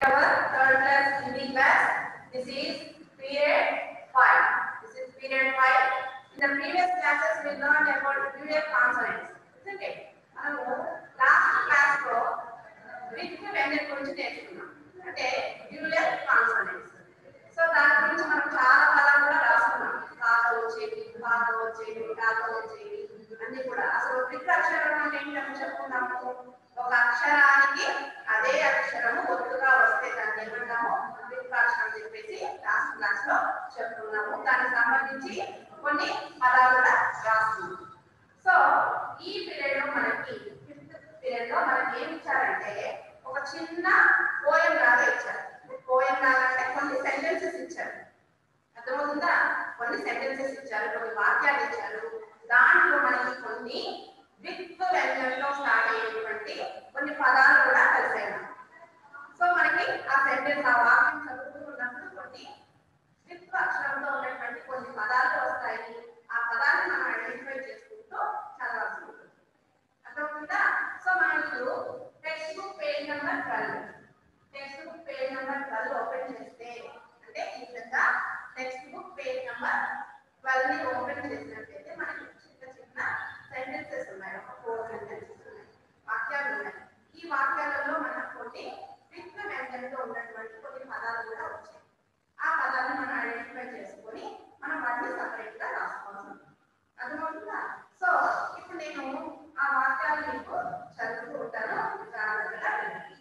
our third class Hindi class. This is period 5. This is period 5. In the previous classes, we learned about period consonants. Isn't it? మనము last class లో with vendor గురించి నేర్చుకున్నాం అంటే dual consonants so దాని గురించి మనం చాలా పదాలు కూడా రాసుకున్నాం కాతో వచ్చేవి పాతో వచ్చేవి టాతో వచ్చేవి అన్ని కూడా అసలు విత్ అక్షరం అంటే ఏంటని చెప్పుకున్నాము ఒక అక్షరానికి అదే అక్షరము ఒత్తుగా వస్తే దాన్ని ఏమంటాము విత్ అక్షరం చెప్పేసి లాస్ట్ క్లాస్ లో చెప్పుకున్నాము దానికి సంబంధించి కొన్ని పదాలు కూడా రాసుకున్నాం సో ఈ పీరియడ్ లో మనకి ఫిఫ్త్ పీరియడ్ లో మనకి ఏమి ఇచ్చారంటే ఒక చిన్న పోయం లాగా ఇచ్చారు పోయం లాగా అంటే కొన్ని సెంటెన్సెస్ ఇచ్చారు అర్థమవుతుందా కొన్ని సెంటెన్సెస్ ఇచ్చారు కొన్ని వాక్యాలు ఇచ్చారు దాంట్లో మనకి కొన్ని విత్ వెంటర్లో స్టార్ట్ అయ్యేటువంటి కొన్ని పదాలు కూడా కలిసాయి సో మనకి ఆ సెంటెన్స్ ఆ వాక్యం చదువుతూ ఉన్నప్పుడు కొన్ని విత్ అక్షరంతో ఉన్నటువంటి కొన్ని పదాలు వస్తాయి ఆ పదాన్ని మనం ఐడెంటిఫై చేసుకుంటూ చదవాల్సి ఉంటుంది అర్థమవుతుందా సో మనం ఇప్పుడు text book page number twelve text book page number twelve open చేస్తే అంటే ఈ విధంగా text book page number twelve ని ఓపెన్ చేసినట్లయితే మనకి చిన్న చిన్న సెంటెన్సెస్ ఉన్నాయి ఒక ఫోర్ సెంటెన్సెస్ ఉన్నాయి వాక్యాలు ఉన్నాయి ఈ వాక్యాలలో మనకు కొన్ని విత్ వెంటనే ఉన్నటువంటి కొన్ని పదాలు కూడా వచ్చాయి ఆ పదాలను మనం ఐడెంటిఫై చేసుకొని మనం వాటిని సపరేట్ గా రాసుకోవాల్సి ఉంటుంది అర్థమవుతుందా సో ఇప్పుడు నేను ఆ వాక్యాలు మీకు చదువుతూ ఉంటాను జాగ్రత్తగా వినండి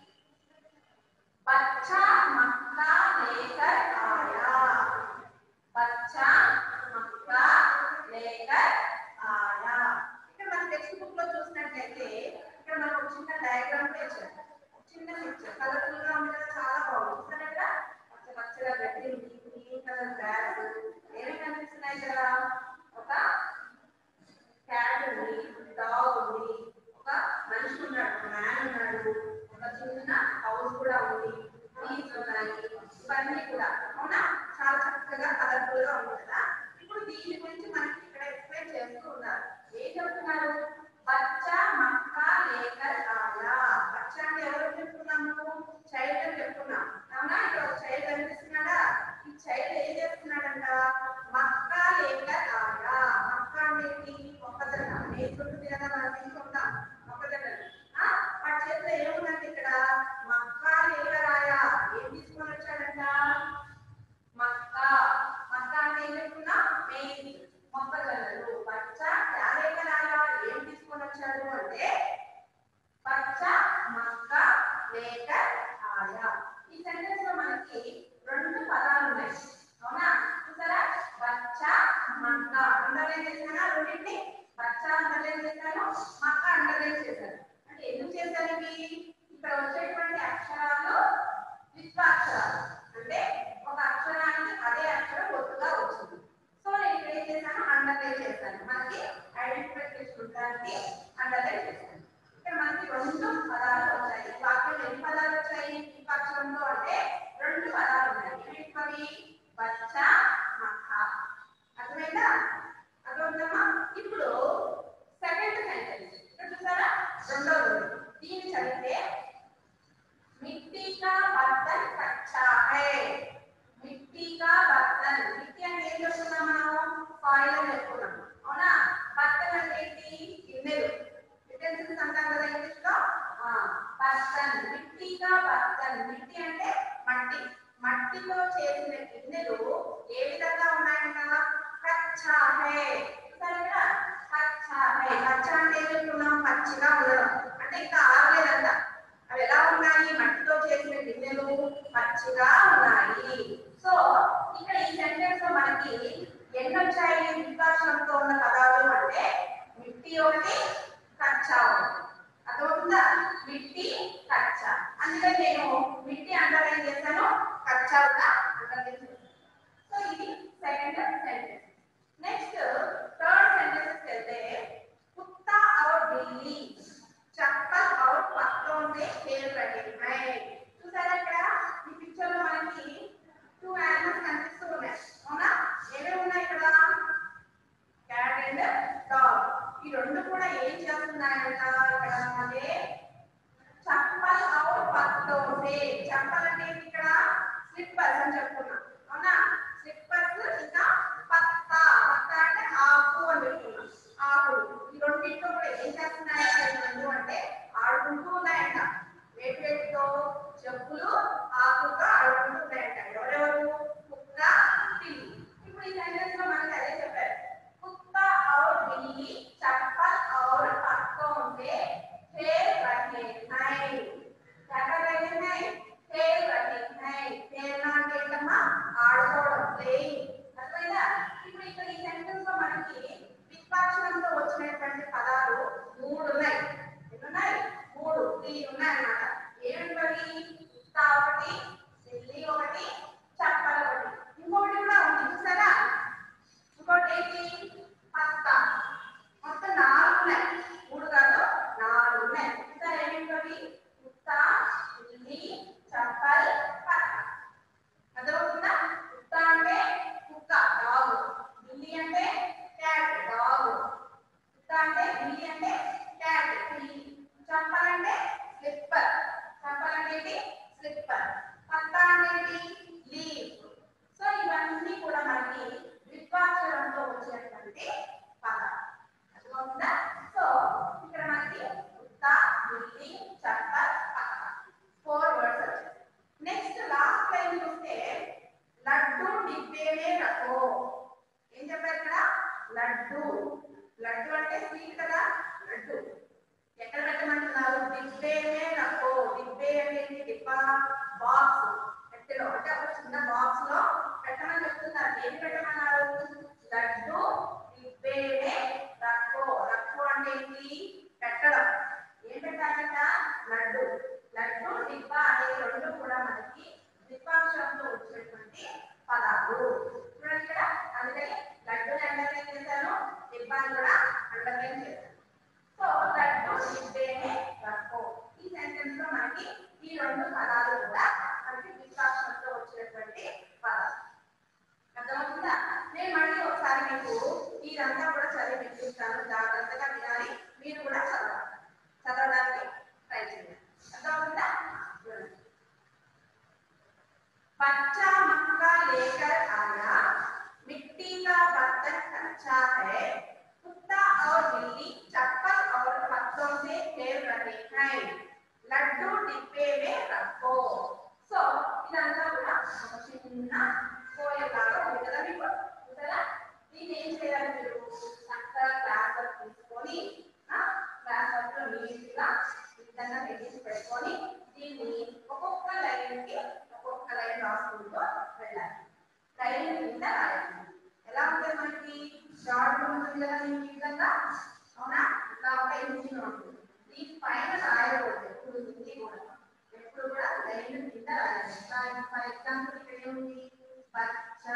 बच्चा मक्का लेकर आया बच्चा मक्का लेकर आया ఇక్కడ మన టెక్స్ట్ బుక్ లో చూసినట్లయితే ఇక్కడ మనకు ఒక చిన్న డయాగ్రామ్ ఇచ్చారు ఒక చిన్న పిక్చర్ కలర్ఫుల్ గా ఉంది కదా చాలా బాగుంది సరే కదా పచ్చ పచ్చగా గడ్డి ఉంది గ్రీన్ కలర్ గ్రాస్ ఏమి కనిపిస్తున్నాయి కదా ఒక క్యాట్ ఉంది డాగ్ ఉంది ఒక మనిషి ఉన్నాడు ఒక మ్యాన్ ఉన్నాడు ఒక చిన్న హౌస్ కూడా ఉంది ట్రీస్ ఉన్నాయి ఇవన్నీ కూడా అవునా చాలా చక్కగా కలర్ఫుల్ గా ఉంది కదా ఇప్పుడు దీని గురించి మనకి ఇక్కడ ఎక్స్ప్లెయిన్ చేస్తూ ఉన్నారు ఏం చెప్తున్నారు బచ్చా మక్కా లేకర్ ఆయా బచ్చా అంటే ఎవరు చెప్తున్నాము చైల్డ్ అని చెప్తున్నాం అవునా ఇక్కడ ఒక చైల్డ్ కనిపిస్తున్నాడా ఈ చైల్డ్ ఏం చేస్తున్నాడంట మక్కా లేకర్ ఆయా మక్కా అంటే ఏంటి మొక్కజొన్న నేర్చుకుంటుంది కదా మనం తీసుకుంటాం మొక్కజొన్న ఆ వాడి చేతిలో ఏముందంటే ఇక్కడ మక్కా లేకర్ ఆయా ఏం తీసుకొని వచ్చాడంట మక్కా మక్కా అంటే ఏం చెప్తున్నా మెయిన్ మొక్కజొన్నలు బచ్చా లేకర్ ఆయా ఏం తీసుకొని వచ్చాడు అంటే బచ్చా మక్కా లేకర్ ఆయా ఈ సెంటెన్స్ లో మనకి రెండు పదాలు ఉన్నాయి అవునా చూసారా బచ్చా మక్కా అండర్లైన్ చేశానా రెండింటిని బచ్చా అండర్లైన్ చేశాను మక్కా అండర్లైన్ చేశాను అంటే ఎందుకు చేశాను ఇవి ఇక్కడ వచ్చేటువంటి అక్షరాలు విశ్వాక్షరాలు అంటే ఒక అక్షరానికి అదే అక్షరం ఒత్తుగా వచ్చింది సో నేను ఇక్కడ ఏం చేశాను అండర్లైన్ చేశాను మనకి ఐడెంటిఫై చేసుకుంటానికి అండర్లైన్ చేశాను ఇక్కడ మనకి రెండు పదాలు వచ్చాయి వాక్యంలో ఎన్ని పదాలు వచ్చాయి ఈ అక్షరంతో అంటే రెండు పదాలు ఉన్నాయి ఏంటి బచ్చ మక్క అర్థమైందా అర్థమవుతుందమ్మా ఇప్పుడు సెకండ్ సెంటెన్స్ ఇక్కడ చూసారా రెండోది దీన్ని చదివితే మిట్టి కా బర్తన్ కచ్చా హై మిట్టి కా బర్తన్ మిట్టి అంటే ఏం చెప్తున్నాం మనం సాయిల్ అని చెప్తున్నాం అవునా బర్తన్ అంటే ఏంటి గిన్నెలు యుటెన్సిల్స్ అంటాం కదా ఇంగ్లీష్ లో బర్తన్ మిట్టి కా బర్తన్ మిట్టి అంటే మట్టి మట్టితో చేసిన గిన్నెలు ఏ విధంగా ఉన్నాయంట కచ్చా హై చూసారా ఇక్కడ? కచ్చా హై కచ్చా అంటే ఏం చెప్తున్నాం పచ్చిగా ఉండడం అంటే ఇంకా ఆరలేదంట అవి ఎలా ఉన్నాయి మట్టితో చేసిన గిన్నెలు పచ్చిగా ఉన్నాయి సో ఇక్కడ ఈ సెంటెన్స్ లో మనకి ఎన్ని వచ్చాయి విశ్వాసంతో ఉన్న పదాలు అంటే మిట్టి ఒకటి కచ్చా ఒకటి అర్థమవుతుందా మిట్టి కచ్చా అందుకని నేను మిట్టి అండర్లైన్ చేశాను కచ్చా కూడా అండర్లైన్ చేశాను సో ఇది second sentence next third sentence వెళ్తే కుత్తా और बिल्ली चप्पल और पत्तों से खेल रहे हैं చూసారా ఇక్కడ ఈ పిక్చర్ లో మనకి టూ యానిమల్స్ కనిపిస్తూ ఉన్నాయి అవునా ఏమేమి ఉన్నాయి ఇక్కడ క్యాట్ అండ్ డాగ్ ఈ రెండు కూడా ఏం చేస్తున్నాయంట ఇక్కడ అంటే చప్పల్ ఔర్ పత్తో సే చప్పల్ అంటే స్లిప్పర్స్ అని చెప్పుకున్నాం అవునా స్లిప్పర్స్ ఇంకా పత్త పత్త అంటే ఆకు అని చెప్పుకున్నాం ఆకులు ఈ రెండింటిలో కూడా ఏం చేస్తున్నాయంటే ఈ రెండు అంటే ఆడుకుంటూ ఉన్నాయంట వేటి వేటితో చెప్పులు ఆకులతో ఆడుకుంటూ ఉన్నాయంట ఎవరెవరు కుక్క పిల్లి ఇప్పుడు ఈ సెంటెన్స్ లో మనకి అదే చెప్పారు కుక్క और बिल्ली चप्पल और पत्तों से खेल रहे हैं क्या कर रहे हैं खेल रहे हैं खेलना అంటే ఏంటమ్మా ఆడుకోవడం ప్లేయింగ్ అర్థమైందా ఇప్పుడు ఇక్కడ ఈ సెంటెన్స్ లో మనకి విశ్వాక్షరంతో వచ్చినటువంటి పదాలు మూడు ఉన్నాయి ఎన్ని ఉన్నాయి మూడు త్రీ ఉన్నాయి అన్నమాట ఏమిటి కుక్క ఒకటి బిల్లి ఒకటి చప్పల ఒకటి ఇంకొకటి కూడా ఉంది చూసారా ఇంకోటి ఏంటి పత్త మొత్తం నాలుగు ఉన్నాయి మూడు కాదు నాలుగు ఉన్నాయి ఇంకా ఏమేమి కుక్క పిల్లి చప్పల్ పత్త అర్థమవుతుందా కుక్క అంటే కుక్క డాగ్ బిల్లి అంటే క్యాట్ డాగ్ కుక్క అంటే బిల్లి అంటే క్యాట్ పిల్లి చప్పల్ అంటే స్లిప్పర్ చప్పల్ అంటే ఏంటి స్లిప్పర్ పత్త అంటే ఏంటి లీవ్ సో ఇవన్నీ కూడా మనకి ద్విత్వాక్షరంతో వచ్చినటువంటి పదాలు అర్థమవుతుందా సో ఇక్కడ మనకి కుక్క బిల్లి చప్పల్ పత్త ఫోర్ వర్డ్స్ వచ్చాయి నెక్స్ట్ లాస్ట్ లైన్ చూస్తే లడ్డు డిబ్బేనే రకో ఏం చెప్పారు ఇక్కడ లడ్డు లడ్డు అంటే స్వీట్ కదా లడ్డు ఎక్కడ పెట్టమంటున్నారు డిబ్బేనే రకో డిబ్బే అనేది డిబ్బా బాక్స్ పెట్టెలో అంటే ఒక చిన్న బాక్స్ లో పెట్టమని చెప్తున్నారు ఏం పెట్టమన్నారు లడ్డు డిబ్బేనే రకో రకో అంటే ఏంటి పెట్టడం ఏం పెట్టాలంట లడ్డు లడ్డు డిబ్బా అనే రెండు కూడా మనకి ద్విపాక్షరంతో వచ్చినటువంటి పదాలు చూడండి ఇక్కడ అందుకని లడ్డు అండర్లైన్ చేశాను డిబ్బాని కూడా అండర్లైన్ చేశాను సో లడ్డు డిబ్బేనే రక్కో ఈ సెంటెన్స్ లో మనకి ఈ రెండు పదాలు కూడా మనకి ద్విపాక్షరంతో వచ్చినటువంటి పదాలు అర్థమవుతుందా నేను మళ్ళీ ఒకసారి మీకు ఇదంతా కూడా చదివి వినిపిస్తాను జాగ్రత్తగా వినాలి మీరు కూడా చదవాలి చదవడానికి ట్రై చేయండి అర్థమవుతుందా చూడండి. बच्चा मक्का लेकर आया मिट्टी का बर्तन कच्चा है कुत्ता और बिल्ली चप्पल और पत्तों से खेल रहे हैं लड्डू डिब्बे में रखो సో ఇదంతా కూడా ఒక చిన్న పోయేలాగా ఉంది కదా మీకు చూసారా దీన్ని ఏం చేయాలి మీరు చక్కగా క్లాస్ వర్క్ తీసుకొని క్లాస్ వర్క్ లో నీట్గా విధంగా పెట్టేసి పెట్టుకొని దీన్ని ఒక్కొక్క లైన్ కి ఒక్కొక్క లైన్ రాసుకుంటూ వెళ్ళాలి లైన్ కింద రాయాలి ఎలా ఉంటుంది మనకి షార్ట్ ఉంటుంది కదా మీకు ఈ విధంగా అవునా ఇలా ఒక ఇంజిన్ ఉంటుంది దీని పైన రాయకూడదు ఎప్పుడు హిందీ కూడా ఎప్పుడు కూడా లైన్ కింద రాయాలి ఫర్ ఎగ్జాంపుల్ ఇక్కడ ఏముంది బచ్చా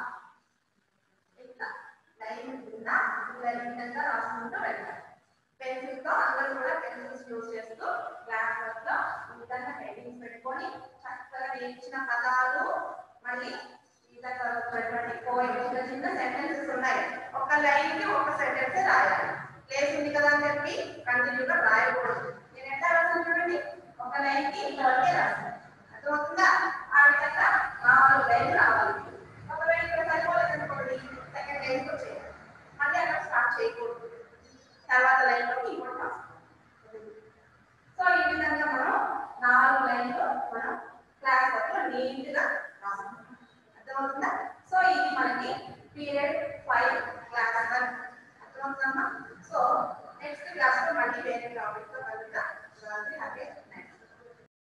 ఇట్లా లైన్ కింద ఇలా ఈ విధంగా రాసుకుంటూ వెళ్ళాలి పెన్సిల్ తో అందరూ కూడా పెన్సిల్స్ యూజ్ చేస్తూ క్లాస్ వర్క్ లో ఈ విధంగా హెడ్డింగ్స్ పెట్టుకొని చక్కగా నేర్చిన పదాలు మళ్ళీ ఈ విధంగా వచ్చినటువంటి పోయిన చిన్న చిన్న సెంటెన్సెస్ ఉన్నాయి ఒక లైన్ కి ఒక సెంటెన్స్ రాయాలి ప్లేస్ ఉంది కదా అని చెప్పి కంటిన్యూగా రాయకూడదు నేను ఎట్లా రాసాను చూడండి ఒక లైన్ కి ఇంతవరకే రాసాను అర్థమవుతుందా ఆ విధంగా నాలుగు లైన్లు రావాలి ఒకవేళ ఇక్కడ సరిపోలేదు అనుకోండి సెకండ్ లైన్ తో చేయాలి మళ్ళీ అక్కడ స్టార్ట్ చేయకూడదు తర్వాత లైన్ లో ఇంకోటి రాసుకోవాలి సో ఈ విధంగా మనం నాలుగు లైన్లు మనం క్లాస్ వర్క్ లో నీట్ గా రాసుకుంటాం అర్థమవుతుందా సో ఇది మనకి పీరియడ్ ఫైవ్ క్లాస్ వర్క్ అర్థమవుతుందమ్మా సో నెక్స్ట్ క్లాస్ లో మళ్ళీ వేరే టాపిక్ తో